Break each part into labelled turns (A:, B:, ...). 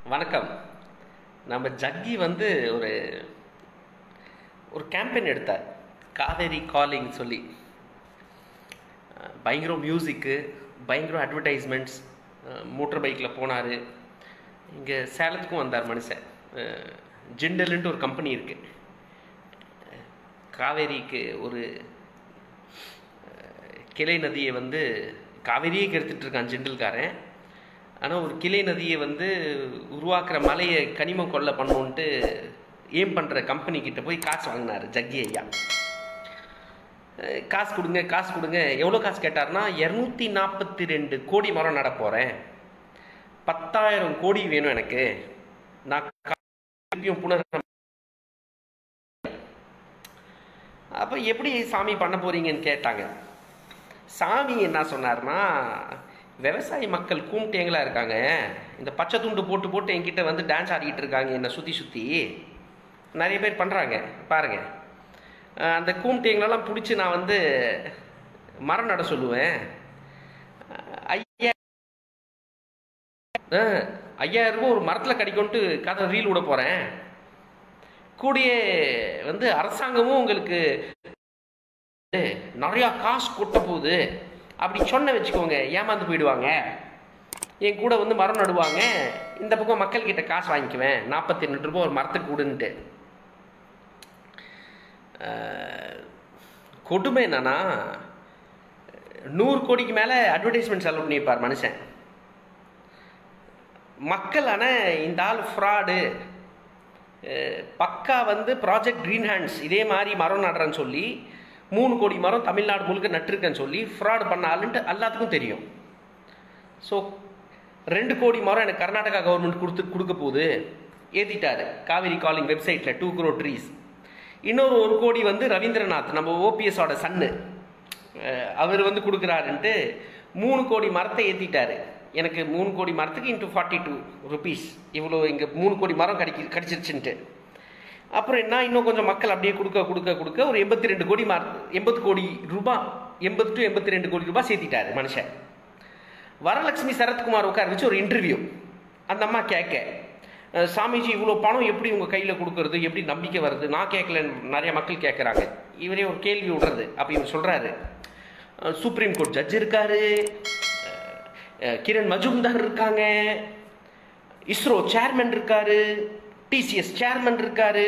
A: வணக்கம் நம்ம ஜக்கி வந்து ஒரு ஒரு கேம்பெயின் எடுத்தார் காவேரி காலிங் சொல்லி அஹ் பயங்கரம் மியூசிக்கு பயங்கரம் அட்வர்டைஸ்மெண்ட்ஸ் மோட்டர் பைக்கில் போனார் இங்கே சேலத்துக்கும் வந்தார் மனுஷன் அஹ் ஜிண்டல்ன்ட்டு ஒரு கம்பெனி இருக்குது காவேரிக்கு ஒரு அஹ், கிளை நதியை வந்து காவேரியே கெடுத்துட்டு இருக்கான் ஜிண்டல்காரன் ஆனால் ஒரு கிளை நதியை வந்து உருவாக்குற மலையை கனிமம் கொள்ள பண்ணணுன்ட்டு ஏம் பண்ணுற கம்பெனி கிட்ட போய் காசு வாங்கினார் ஜக்கி ஐயா அஹ், காசு கொடுங்க காசு கொடுங்க எவ்வளோ காசு கேட்டார்னா இரநூத்தி நாற்பத்தி ரெண்டு கோடி மரம் நட போகிறேன் பத்தாயிரம் கோடி வேணும் எனக்கு நான் கா- திருப்பியும் புனர் அப்போ எப்படி சாமி பண்ண போறீங்கன்னு கேட்டாங்க சாமி என்ன சொன்னார்னா விவசாயி மக்கள் கூம்பிட்டேங்களா இருக்காங்க இந்த பச்சை துண்டு போட்டு போட்டு என்கிட்ட வந்து டான்ஸ் ஆடிக்கிட்டு இருக்காங்க என்னை சுற்றி சுற்றி நிறைய பேர் பண்ணுறாங்க பாருங்க அஹ் அந்த கூம்பிட்டேங்களெல்லாம் பிடிச்சி நான் வந்து மரம் நட சொல்லுவேன் அஹ் ஐயா அஹ் ஐயாயிரம் ரூபாய் ஒரு மரத்தில் கிடைக்கும்ட்டு கதை ரீல் விட போகிறேன் கூடிய வந்து அரசாங்கமும் உங்களுக்கு நிறையா காசு கொட்ட போகுது அப்படி சொன்ன வச்சுக்கோங்க ஏமாந்து போயிடுவாங்க என் கூட வந்து மரம் நடுவாங்க இந்த பக்கம் மக்கள் கிட்ட காசு வாங்கிக்குவேன் நாற்பத்தி ரெண்டு ரூபாய் ஒரு மரத்துக்கு கொடுன்ட்டு அஹ், கொடுமை என்னன்னா நூறு கோடிக்கு மேலே அட்வர்டைஸ்மெண்ட் செலவு பண்ணியிருப்பார் மனுஷன் மக்கள் ஆனால் இந்த ஆள் ஃப்ராடு பக்கா வந்து ப்ராஜெக்ட் க்ரீன் ஹேண்ட்ஸ் இதே மாதிரி மரம் நடுறேன்னு சொல்லி மூணு கோடி மரம் தமிழ்நாடு முழுக்க நட்டிருக்கேன்னு சொல்லி ஃப்ராட் பண்ண ஆளுன்ட்டு எல்லாத்துக்கும் தெரியும் ஸோ ரெண்டு கோடி மரம் எனக்கு கர்நாடகா கவர்மெண்ட் கொடுத்து கொடுக்க போகுது ஏற்றிட்டாரு காவேரி காலிங் வெப்சைட்டில் டூ crore ட்ரீஸ் இன்னொரு ஒரு கோடி வந்து ரவீந்திரநாத் நம்ம ஓபிஎஸோட சன்னு அவர் வந்து கொடுக்குறாருன்ட்டு மூணு கோடி மரத்தை ஏற்றிட்டாரு எனக்கு மூணு கோடி மரத்துக்கு இன்ட்டு ஃபார்ட்டி டூ ருபீஸ் இவ்வளோ இங்கே மூணு கோடி மரம் கிடைக்கி கிடச்சிருச்சுன்ட்டு அப்புறம் என்ன இன்னும் கொஞ்சம் மக்கள் அப்படியே கொடுக்க கொடுக்க கொடுக்க ஒரு எண்பத்தி ரெண்டு கோடி மார் எண்பது கோடி ரூபாய் எண்பது டு எண்பத்தி ரெண்டு கோடி ரூபாய் சேர்த்திட்டாரு மனுஷன் வரலட்சுமி சரத்குமார் உட்கார வச்சு ஒரு இன்டர்வியூ அந்த அம்மா கேட்க அஹ், சாமிஜி இவ்வளோ பணம் எப்படி உங்கள் கையில் கொடுக்கறது எப்படி நம்பிக்கை வருது நான் கேட்கல நிறைய மக்கள் கேட்குறாங்க இவரே ஒரு கேள்வி விடுறது அப்போ இவர் சொல்கிறாரு சுப்ரீம் கோர்ட் ஜட்ஜ் இருக்காரு அஹ், கிரண் மஜும்தார் இருக்காங்க இஸ்ரோ சேர்மன் இருக்காரு டிசிஎஸ் சேர்மன் இருக்காரு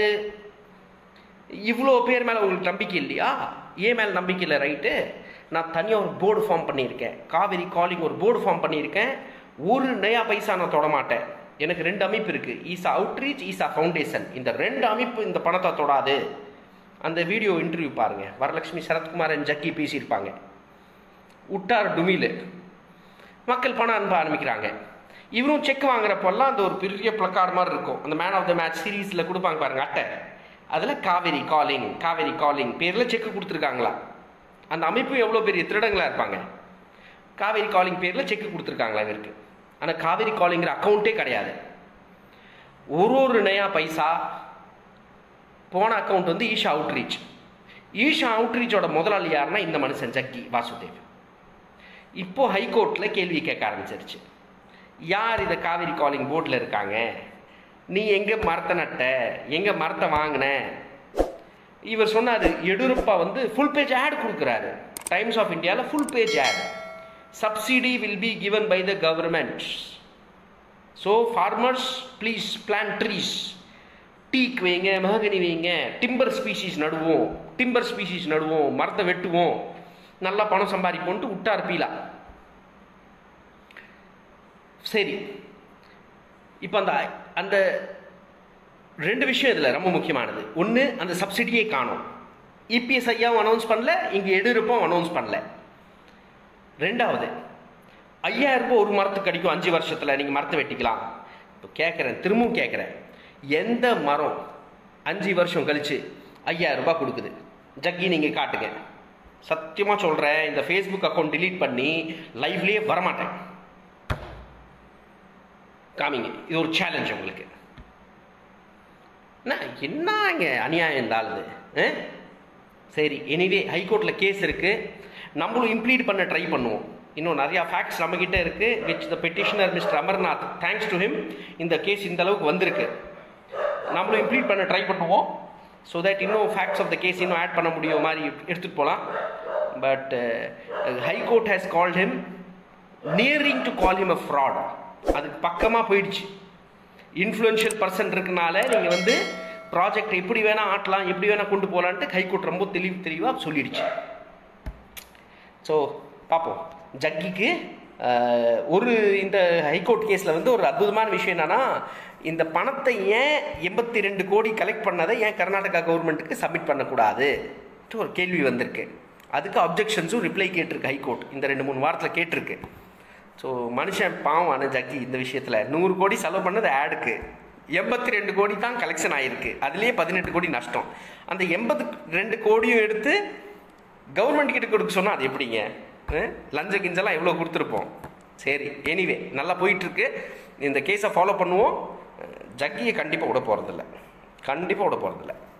A: இவ்வளோ பேர் மேலே உங்களுக்கு நம்பிக்கை இல்லையா ஏன் மேலே நம்பிக்கை இல்லை ரைட்டு நான் தனியாக ஒரு போர்டு ஃபார்ம் பண்ணியிருக்கேன் காவேரி காலிங் ஒரு போர்டு ஃபார்ம் பண்ணியிருக்கேன் ஒரு நயா பைசா நான் தொட மாட்டேன் எனக்கு ரெண்டு அமைப்பு இருக்குது ஈசா அவுட்ரீச் ஈசா ஃபவுண்டேஷன் இந்த ரெண்டு அமைப்பு இந்த பணத்தை தொடாது அந்த வீடியோ இன்டர்வியூ பாருங்கள் வரலட்சுமி சரத்குமாரன் ஜக்கி பேசியிருப்பாங்க உட்டார் டுமிலு மக்கள் பணம் அனுப்ப ஆரம்பிக்கிறாங்க இவரும் செக் வாங்குறப்பெல்லாம் அந்த ஒரு பெரிய பிளக்கார்டு மாதிரி இருக்கும் அந்த மேன் ஆஃப் த மேட்ச் சீரீஸில் கொடுப்பாங்க பாருங்க அட்டை அதில் காவேரி காலிங் காவேரி காலிங் பேரில் செக் கொடுத்துருக்காங்களா அந்த அமைப்பு எவ்வளோ பெரிய திருடங்களா இருப்பாங்க காவேரி காலிங் பேரில் செக் கொடுத்துருக்காங்களா இவருக்கு ஆனால் காவேரி காலிங்கிற அக்கௌண்ட்டே கிடையாது ஒரு ஒரு நயா பைசா போன அக்கௌண்ட் வந்து ஈஷா அவுட்ரீச் ஈஷா அவுட்ரீச்சோட முதலாளி யாருன்னா இந்த மனுஷன் ஜக்கி வாசுதேவ் இப்போ ஹைகோர்ட்டில் கேள்வி கேட்க ஆரம்பிச்சிருச்சு யார் இதை காவேரி காலிங் போர்டில் இருக்காங்க நீ எங்கே மரத்தை நட்ட எங்கே மரத்தை வாங்கின இவர் சொன்னார் எடியூரப்பா வந்து ஃபுல் பேஜ் ஆட் கொடுக்குறாரு டைம்ஸ் ஆஃப் இந்தியாவில் full page ad subsidy will be given by the government so farmers please plant trees teak வைங்க மககனி வைங்க டிம்பர் ஸ்பீஷீஸ் நடுவோம் டிம்பர் ஸ்பீஷீஸ் நடுவோம் மரத்தை வெட்டுவோம் நல்லா பணம் சம்பாதிப்போன்ட்டு விட்டார் பீலா சரி இப்போ அந்த அந்த ரெண்டு விஷயம் இதில் ரொம்ப முக்கியமானது ஒன்று அந்த சப்சிடியே காணும் இபிஎஸ் ஐயாவும் அனௌன்ஸ் பண்ணல இங்கே எடியூரப்பும் அனௌன்ஸ் பண்ணல ரெண்டாவது ஐயாயிரம் ரூபாய் ஒரு மரத்துக்கு கிடைக்கும் அஞ்சு வருஷத்தில் நீங்கள் மரத்தை வெட்டிக்கலாம் இப்போ கேட்குறேன் திரும்பவும் கேட்குறேன் எந்த மரம் அஞ்சு வருஷம் கழிச்சு ஐயாயிரம் ரூபாய் கொடுக்குது ஜக்கி நீங்கள் காட்டுங்க சத்தியமாக சொல்கிறேன் இந்த ஃபேஸ்புக் அக்கௌண்ட் delete பண்ணி லைவ்லேயே வரமாட்டேன் காமிங்க இது ஒரு சேலஞ்ச் உங்களுக்கு என்ன என்னங்க அநியாயம் இந்த ஆளுது ஆ? சரி எனிவே ஹைகோர்ட்டில் கேஸ் இருக்குது நம்மளும் இம்ப்ளீட் பண்ண ட்ரை பண்ணுவோம் இன்னும் நிறையா ஃபேக்ட்ஸ் நம்மக்கிட்ட இருக்குது which the petitioner mister Amarnath thanks to him இந்த கேஸ் இந்த அளவுக்கு வந்திருக்கு நம்மளும் இம்ப்ளீட் பண்ண ட்ரை பண்ணுவோம் ஸோ தட் இன்னும் ஃபேக்ட்ஸ் ஆஃப் த கேஸ் இன்னும் ஆட் பண்ண முடியும் மாதிரி எடுத்துகிட்டு போகலாம் but high court has called him nearing to call him a fraud அதுக்கு பக்கமாக போயிடுச்சு இன்ஃப்ளூயன்ஷியல் பர்சன் இருக்கனால நீங்கள் வந்து ப்ராஜெக்ட் எப்படி வேணால் ஆட்டலாம் எப்படி வேணால் கொண்டு போகலான்ட்டு ஹைகோர்ட் ரொம்ப தெளிவு தெளிவாக சொல்லிடுச்சு ஸோ பார்ப்போம் ஜக்கிக்கு அஹ், ஒரு இந்த ஹைகோர்ட் கேஸில் வந்து ஒரு அற்புதமான விஷயம் என்னன்னா இந்த பணத்தை ஏன் எண்பத்தி ரெண்டு கோடி கலெக்ட் பண்ணதை ஏன் கர்நாடகா கவர்மெண்ட்டுக்கு சப்மிட் பண்ணக்கூடாது ஒரு கேள்வி வந்திருக்கு அதுக்கு அப்ஜெக்ஷன்ஸும் ரிப்ளை கேட்டிருக்கு ஹைகோர்ட் இந்த ரெண்டு மூணு வாரத்தில் கேட்டிருக்கு ஸோ மனுஷன் பாவம் ஜக்கி இந்த விஷயத்தில் நூறு கோடி செலவு பண்ணது ஆடுக்கு எண்பத்தி ரெண்டு கோடி தான் கலெக்ஷன் ஆகிருக்கு அதுலேயே பதினெட்டு கோடி நஷ்டம் அந்த எண்பது ரெண்டு கோடியும் எடுத்து கவர்மெண்ட் கிட்ட கொடுக்க சொன்னால் அது எப்படிங்க அஹ்? லஞ்ச கிஞ்செல்லாம் எவ்வளோ கொடுத்துருப்போம் சரி எனிவே நல்லா போயிட்டுருக்கு இந்த கேஸை ஃபாலோ பண்ணுவோம் ஜக்கியை கண்டிப்பாக விட போகிறதில்ல கண்டிப்பாக விட போகிறதில்ல